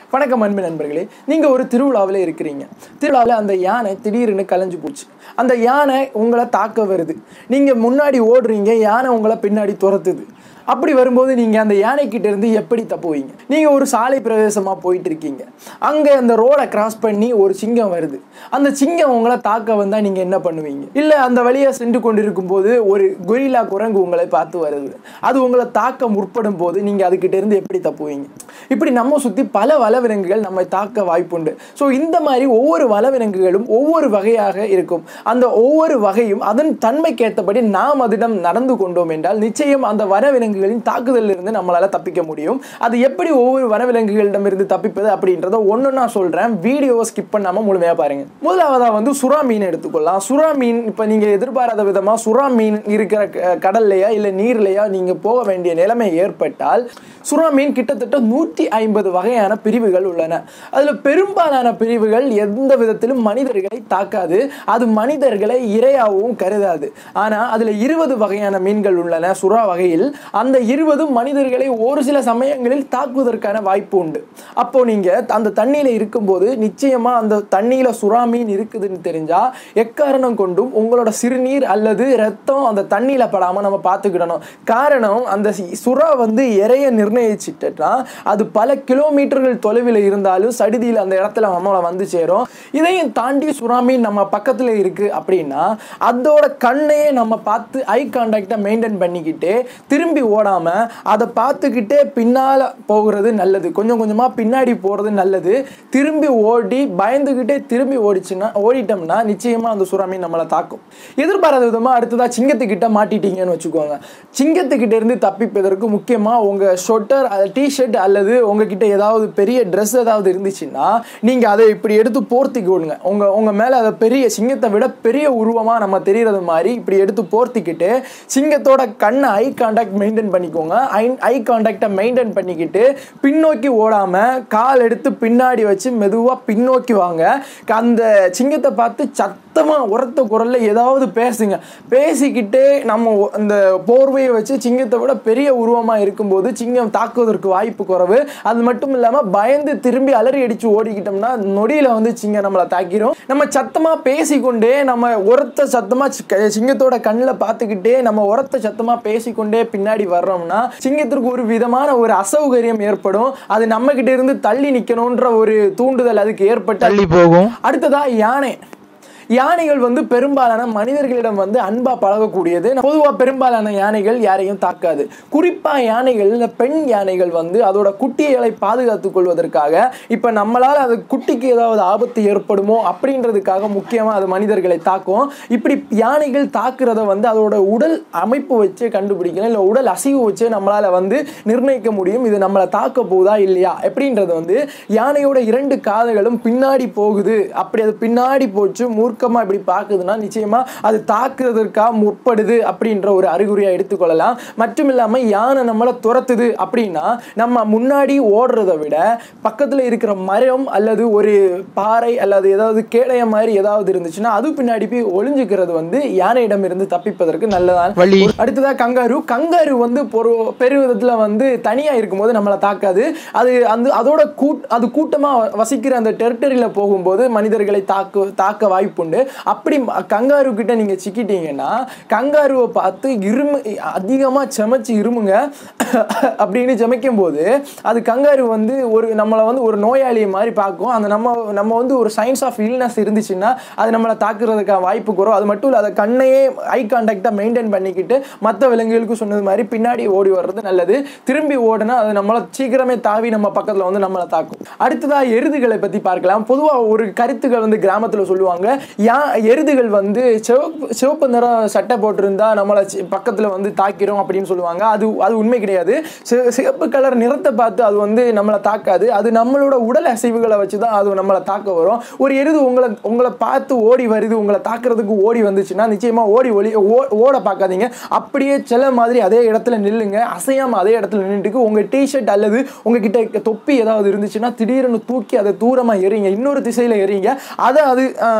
வணக்கம் அன்பு நண்பர்களே நீங்கள் ஒரு திருவிழாவில் இருக்கிறீங்க திருவிழாவில் அந்த யானை திடீர்னு கலைஞ்சு போச்சு அந்த யானை உங்களை தாக்க வருது நீங்கள் முன்னாடி ஓடுறீங்க யானை உங்களை பின்னாடி துரத்துது அப்படி வரும்போது நீங்கள் அந்த யானைக்கிட்ட இருந்து எப்படி தப்புவீங்க நீங்கள் ஒரு சாலை பிரவேசமாக போயிட்டு இருக்கீங்க அங்கே அந்த ரோடை கிராஸ் பண்ணி ஒரு சிங்கம் வருது அந்த சிங்கம் உங்களை தாக்க வந்தால் நீங்கள் என்ன பண்ணுவீங்க இல்லை அந்த வழியாக சென்று கொண்டிருக்கும் போது ஒரு கொரில்லா குரங்கு உங்களை பார்த்து வருது அது உங்களை தாக்க முற்படும் போது நீங்கள் அதுக்கிட்ட இருந்து எப்படி தப்புவீங்க இப்படி நம்ம சுற்றி பல வளவிலங்குகள் நம்மை தாக்க வாய்ப்புண்டு ஸோ இந்த மாதிரி ஒவ்வொரு வளவிலங்குகளும் ஒவ்வொரு வகையாக இருக்கும் அந்த ஒவ்வொரு வகையும் அதன் தன்மைக்கேற்றபடி நாம் அதிடம் நடந்து கொண்டோம் என்றால் நிச்சயம் அந்த வனவிலங்குகளின் தாக்குதலில் இருந்து நம்மளால தப்பிக்க முடியும் அது எப்படி ஒவ்வொரு வனவிலங்குகளிடமிருந்து தப்பிப்பது அப்படின்றத ஒன்று நான் சொல்கிறேன் வீடியோவை ஸ்கிப் பண்ணாமல் முழுமையாக பாருங்க முதலாவதாக வந்து சுறா மீன் எடுத்துக்கொள்ளலாம் சுறா மீன் இப்போ நீங்கள் எதிர்பாராத விதமாக சுறா மீன் இருக்கிற க- கடல்லையா இல்லை நீர்லையா நீங்கள் போக வேண்டிய நிலைமை ஏற்பட்டால் சுறா மீன் கிட்டத்தட்ட நூற்றி ஐம்பது வகையான பிரிவுகள் உள்ளன அதில் பெரும்பாலான பிரிவுகள் எந்த விதத்திலும் மனிதர்களை தாக்காது அது மனிதர்களை இரையாகவும் கருதாது ஆனால் அதில் இருபது வகையான மீன்கள் உள்ளன சுறா வகையில் அந்த இருபதும் மனிதர்களை ஒரு சில சமயங்களில் தாக்குவதற்கான வாய்ப்பு உண்டு அப்போ நீங்கள் அந்த தண்ணியில் இருக்கும்போது நிச்சயமாக அந்த தண்ணியில் சுறா மீன் இருக்குதுன்னு தெரிஞ்சால் எக்காரணம் கொண்டும் உங்களோட சிறுநீர் அல்லது ரத்தம் அந்த தண்ணியில் படாமல் நம்ம பார்த்துக்கிடணும் காரணம் அந்த சி- சுறா வந்து இறைய நிர்ணயிச்சிட்டுனா அது பல கிலோமீட்டர்கள் தொலைவில் இருந்தாலும் சடிதியில் அந்த இடத்துல நம்மளை வந்து சேரும் இதையும் தாண்டி சுறா மீன் நம்ம பக்கத்தில் இருக்குது அப்படின்னா அதோட கண்ணையே நம்ம பார்த்து ஐ கான்டாக்டை மெயின்டைன் பண்ணிக்கிட்டு திரும்பி ஓடாமல் அதை பார்த்துக்கிட்டே பின்னால் போகிறது நல்லது கொஞ்சம் கொஞ்சமாக பின்னாடி போகிறது நல்லது திரும்பி ஓடி பயந்துக்கிட்டே திரும்பி ஓடிச்சுன்னா ஓடிட்டோம்னா நிச்சயமாக அந்த சுறா மீன் நம்மளை தாக்கும் எதிர்பாராத விதமாக அடுத்ததாக சிங்கத்துக்கிட்ட மாட்டிட்டீங்கன்னு வச்சுக்கோங்க சிங்கத்துக்கிட்ட இருந்து தப்பிப்பதற்கு முக்கியமாக உங்கள் ஷொட்டர் டிஷர்ட் அல்லது உங்ககிட்ட ஏதாவது பெரிய ட்ரெஸ் ஏதாவது இருந்துச்சுன்னா நீங்கள் அதை இப்படி எடுத்து போர்த்திக்க விடுங்க உங்கள் உங்கள் மேலே அதை பெரிய சிங்கத்தை விட பெரிய உருவமாக நம்ம தெரியறது மாதிரி இப்படி எடுத்து போர்த்திக்கிட்டு சிங்கத்தோட கண்ணை ஐ கான்டாக்ட் மெயின்டைன் பண்ணிக்கோங்க ஐ ஐ கான்டாக்டை மெயின்டைன் பண்ணிக்கிட்டு பின்னோக்கி ஓடாமல் கால் எடுத்து பின்னாடி வச்சு மெதுவாக பின்னோக்கி வாங்க அந்த சிங்கத்தை பார்த்து சத்தமாக உரத்த குரல்ல ஏதாவது பேசுங்க பேசிக்கிட்டே நம்ம ஒ- அந்த போர்வையை வச்சு சிங்கத்தை விட பெரிய உருவமாக இருக்கும்போது சிங்கம் தாக்குவதற்கு வாய்ப்பு குறைவு அது மட்டும் இல்லாமல் பயந்து திரும்பி அலறி அடித்து ஓடிக்கிட்டோம்னா நொடியில் வந்து சிங்கம் நம்மளை தாக்கிரும் நம்ம சத்தமாக பேசிக்கொண்டே நம்ம உரத்த சத்தமாக சிங்கத்தோட கண்ணில் பார்த்துக்கிட்டே நம்ம உரத்த சத்தமாக பேசிக்கொண்டே பின்னாடி வர்றோம்னா சிங்கத்திற்கு ஒரு விதமான ஒரு அசௌகரியம் ஏற்படும் அது நம்ம கிட்ட இருந்து தள்ளி நிற்கணுன்ற ஒரு தூண்டுதல் அதுக்கு ஏற்பட்டு தள்ளி போகும் அடுத்ததா யானை யானைகள் வந்து பெரும்பாலான மனிதர்களிடம் வந்து அன்பா பழகக்கூடியது பொதுவாக பெரும்பாலான யானைகள் யாரையும் தாக்காது குறிப்பா யானைகள் இந்த பெண் யானைகள் வந்து அதோட குட்டிகளை பாதுகாத்துக் கொள்வதற்காக இப்ப நம்மளால அது குட்டிக்கு ஏதாவது ஆபத்து ஏற்படுமோ அப்படின்றதுக்காக முக்கியமா அது மனிதர்களை தாக்கும் இப்படி யானைகள் தாக்குறத வந்து அதோட உடல் அமைப்பு வச்சு கண்டுபிடிக்கலாம் இல்லை உடல் அசைவு வச்சு நம்மளால வந்து நிர்ணயிக்க முடியும் இது நம்மளை தாக்க போகுதா இல்லையா எப்படின்றது வந்து யானையோட இரண்டு காதுகளும் பின்னாடி போகுது அப்படி அது பின்னாடி போச்சு மூர்க்கமா இப்படி பார்க்குதுன்னா நிச்சயமா அது தாக்குறதற்காக முற்படுது அப்படின்ற ஒரு அறிகுறியா எடுத்துக்கொள்ளலாம் மட்டும் இல்லாம யானை நம்மளை துரத்துது அப்படின்னா நம்ம முன்னாடி ஓடுறதை விட பக்கத்துல இருக்கிற மரம் அல்லது ஒரு பாறை அல்லது ஏதாவது கேடய மாதிரி ஏதாவது இருந்துச்சுன்னா அது பின்னாடி போய் ஒளிஞ்சுக்கிறது வந்து யானையிடம் இருந்து தப்பிப்பதற்கு நல்லதான் வழி. அடுத்ததா கங்காரு கங்காரு வந்து ஒரு பெருவிதத்துல வந்து தனியா இருக்கும்போது நம்மளை தாக்காது அது அந்த அதோட கூட் அது கூட்டமா வசிக்கிற அந்த டெரிட்டரியில போகும்போது மனிதர்களை தாக்கு தாக்க வாய்ப்புண்டு அப்படி ம- கங்காரு கிட்ட நீங்க சிக்கிட்டீங்கன்னா கங்காருவை பார்த்து இருமு அதிகமா செமைச்சு இருமுங்க அப்படின்னு செமைக்கும் போது அது கங்காரு வந்து ஒரு நம்மளை வந்து ஒரு நோயாளியை மாதிரி பார்க்கும் அந்த நம்ம நம்ம வந்து ஒரு சயின்ஸ் ஆஃப் இல்னஸ் இருந்துச்சுன்னா அது நம்மளை தாக்குறதுக்கான வாய்ப்பு குறைவு அது மட்டும் இல்லை அதை கண்ணையே ஐ கான்டாக்டை மெயின்டைன் பண்ணிக்கிட்டு மற்ற விலங்குகளுக்கு சொன்னது மாதிரி பின்னாடி ஓடி வர்றது நல்லது திரும்பி ஓடுனா அது நம்மளை சீக்கிரமே தாவி நம்ம பக்கத்தில் வந்து நம்மளை தாக்கும் அடுத்ததா எருதுகளை பற்றி பார்க்கலாம் பொதுவாக ஒரு கருத்துக்கள் வந்து கிராமத்தில் சொல்லுவாங்க யா எருதுகள் வந்து சிவப்பு சிவப்பு நிறம் சட்டை போட்டிருந்தா நம்மளை பக்கத்தில் வந்து தாக்கிறோம் அப்படின்னு சொல்லுவாங்க அது அது உண்மை கிடையாது சி- சிவப்பு கலர் நிறத்தை பார்த்து அது வந்து நம்மளை தாக்காது அது நம்மளோட உடல் அசைவுகளை வச்சு தான் அது நம்மளை தாக்க வரும் ஒரு எருது உங்களை உங்களை பார்த்து ஓடி வருது உங்களை தாக்குறதுக்கு ஓடி வந்துச்சுன்னா நிச்சயமா ஓடி ஒளி ஓ- ஓட பார்க்காதீங்க அப்படியே சில மாதிரி அதே இடத்துல நில்லுங்க அசையாம அதே இடத்துல நின்றுட்டு உங்க டிஷர்ட் அல்லது உங்ககிட்ட தொப்பி ஏதாவது இருந்துச்சுன்னா திடீர்னு தூக்கி அதை தூரமா எறிங்க இன்னொரு திசையில எறிங்க அதை அது ஆஹ், அந்த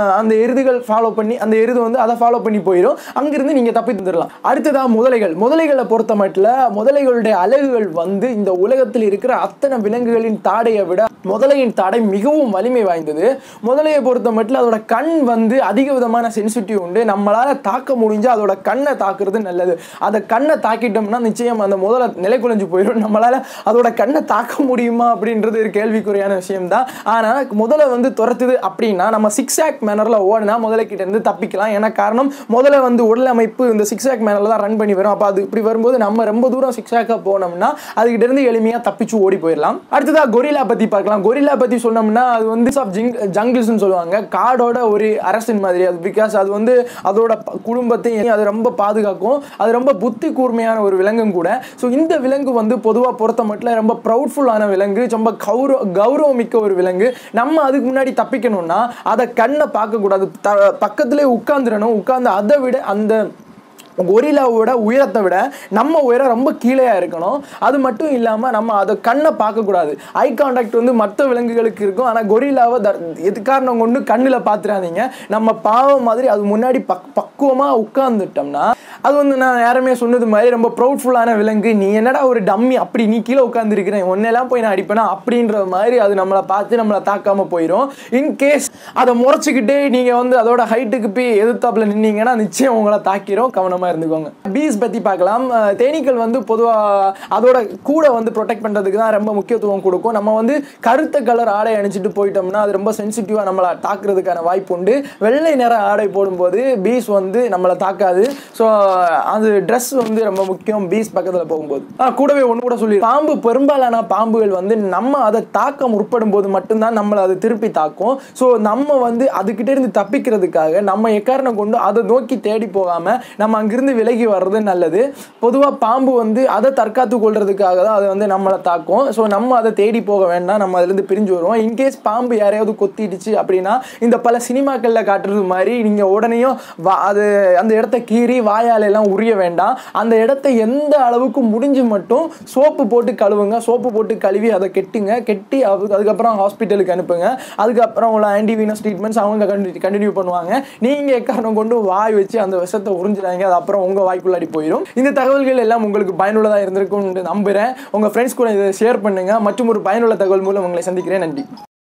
எருதுகள் ஃபாலோ பண்ணி அந்த எருது வந்து அதை ஃபாலோ பண்ணி போயிடும் அங்கிருந்து நீங்கள் தப்பி தந்துடலாம் அடுத்ததா முதலைகள் முதலைகளை பொறுத்த மட்டும் முதலைகளுடைய அலகுகள் வந்து இந்த உலகத்தில் இருக்கிற அத்தனை விலங்குகளின் தாடையை விட முதலையின் தாடை மிகவும் வலிமை வாய்ந்தது முதலையை பொறுத்த மட்டும் அதோட கண் வந்து அதிக விதமான சென்சிட்டிவ் உண்டு நம்மளால தாக்க முடிஞ்சா அதோட கண்ணை தாக்குறது நல்லது அதை கண்ணை தாக்கிட்டோம்னா நிச்சயம் அந்த முதல்ல நிலை குலைஞ்சு போயிடும் நம்மளால அதோட கண்ணை தாக்க முடியுமா அப்படின்றது ஒரு கேள்விக்குறியான விஷயம் தான் ஆனால் முதல்ல வந்து துரத்துது அப்படின்னா நம்ம சிக்ஸ் ஆக் மேனரில் ஓடினா முதல்ல கிட்ட இருந்து தப்பிக்கலாம் ஏன்னா காரணம் முதல்ல வந்து உடல் அமைப்பு இந்த சிக்ஸ் ஆக் மேனரில் தான் ரன் பண்ணி வரும் அப்போ அது இப்படி வரும்போது நம்ம ரொம்ப தூரம் சிக்ஸ் ஆக்காக போனோம்னா அதுகிட்ட இருந்து எளிமையாக தப்பிச்சு ஓடி போயிடலாம் அடுத்ததா கொரில்லா பற்றி பார்க்கலாம் கொரில்லா பற்றி சொன்னோம்னா அது வந்து ஆஃப் ஜிங் ஜங்கிள்ஸ்னு சொல்லுவாங்க காடோட ஒரு அரசன் மாதிரி அது பிகாஸ் அது வந்து அதோட ப- குடும்பத்தையும் அது ரொம்ப பாதுகாக்கும் அது ரொம்ப புத்தி கூர்மையான ஒரு விலங்கும் கூட ஸோ இந்த விலங்கு வந்து பொதுவாக பொறுத்த மட்டும் ரொம்ப ப்ரௌட்ஃபுல்லான விலங்கு ரொம்ப கௌரவ கௌரவமிக்க ஒரு விலங்கு நம்ம அதுக்கு முன்னாடி தப்பிக்கணும்னா அதை கண்ணை பார்க்கக்கூடாது த பக்கத்துலேயே உட்காந்துடணும் உட்காந்து அதை விட அந்த கொரில்லாவோட உயரத்தை விட நம்ம உயரம் ரொம்ப கீழேயா இருக்கணும் அது மட்டும் இல்லாமல் நம்ம அதை கண்ணை பார்க்கக்கூடாது ஐ கான்டாக்ட் வந்து மற்ற விலங்குகளுக்கு இருக்கும் ஆனால் கொரில்லாவை த எது காரணம் கொண்டு கண்ணில் பார்த்துடாதீங்க நம்ம பாவம் மாதிரி அது முன்னாடி பக் பக்குவமாக உட்காந்துட்டோம்னா அது வந்து நான் யாருமே சொன்னது மாதிரி ரொம்ப ப்ரௌட்ஃபுல்லான விலங்கு நீ என்னடா ஒரு டம்மி அப்படி நீ கீழே உட்காந்துருக்கிறேன் ஒன்னெல்லாம் போய் நான் அடிப்பேனா அப்படின்ற மாதிரி அது நம்மளை பார்த்து நம்மளை தாக்காம போயிடும் இன்கேஸ் அதை முறைச்சிக்கிட்டே நீங்கள் வந்து அதோட ஹைட்டுக்கு போய் எதிர்த்தாப்புல நின்னீங்கன்னா நிச்சயம் உங்களை தாக்கிரும் கவனமாக இருந்துக்கோங்க பீஸ் பற்றி பார்க்கலாம் அஹ் தேனீக்கள் வந்து பொதுவாக அதோட கூட வந்து ப்ரொடெக்ட் பண்ணுறதுக்கு தான் ரொம்ப முக்கியத்துவம் கொடுக்கும் நம்ம வந்து கருத்த கலர் ஆடை அணிச்சிட்டு போயிட்டோம்னா அது ரொம்ப சென்சிட்டிவாக நம்மளை தாக்குறதுக்கான வாய்ப்பு உண்டு வெள்ளை நிற ஆடை போடும்போது பீஸ் வந்து நம்மளை தாக்காது ஸோ அது ட்ரெஸ் வந்து ரொம்ப முக்கியம் பீஸ் பக்கத்தில் போகும்போது ஆ, கூடவே ஒன்று கூட சொல்லி பாம்பு பெரும்பாலான பாம்புகள் வந்து நம்ம அதை தாக்க முற்படும் போது மட்டும்தான் நம்மளை அது திருப்பி தாக்கும் ஸோ நம்ம வந்து அதுக்கிட்ட இருந்து தப்பிக்கிறதுக்காக நம்ம எக்காரணம் கொண்டு அதை நோக்கி தேடி போகாமல் நம்ம அங்கிருந்து விலகி வர்றது நல்லது பொதுவாக பாம்பு வந்து அதை தற்காத்து கொள்றதுக்காக தான் அது வந்து நம்மளை தாக்கும் ஸோ நம்ம அதை தேடி போக வேண்டாம் நம்ம அதுலேருந்து பிரிஞ்சு வருவோம் இன்கேஸ் பாம்பு யாரையாவது கொத்திடுச்சு அப்படின்னா இந்த பல சினிமாக்களில் காட்டுறது மாதிரி நீங்கள் உடனேயும் வா அது அந்த இடத்த கீறி வாயால எல்லாம் உரிய வேண்டாம் அந்த இடத்த எந்த அளவுக்கு முடிஞ்சு மட்டும் சோப்பு போட்டு கழுவுங்க சோப்பு போட்டு கழுவி அதை கெட்டுங்க கெட்டி அது அதுக்கப்புறம் ஹாஸ்பிட்டலுக்கு அனுப்புங்க அதுக்கப்புறம் உள்ள ஆன்டிவீனஸ் ட்ரீட்மெண்ட்ஸ் அவங்க கண்டினியூ பண்ணுவாங்க நீங்கள் எக்காரணம் கொண்டு வாய் வச்சு அந்த விஷத்தை உறிஞ்சிடாங்க அது அப்புறம் உங்கள் வாய்க்குள்ளாடி போயிடும் இந்த தகவல்கள் எல்லாம் உங்களுக்கு பயனுள்ளதாக இருந்திருக்கும்னு நம்புகிறேன் உங்கள் ஃப்ரெண்ட்ஸ் கூட இதை ஷேர் பண்ணுங்கள் மற்றும் ஒரு பயனுள்ள தகவல் மூலம் உங்களை சந்திக்கிறேன் நன்றி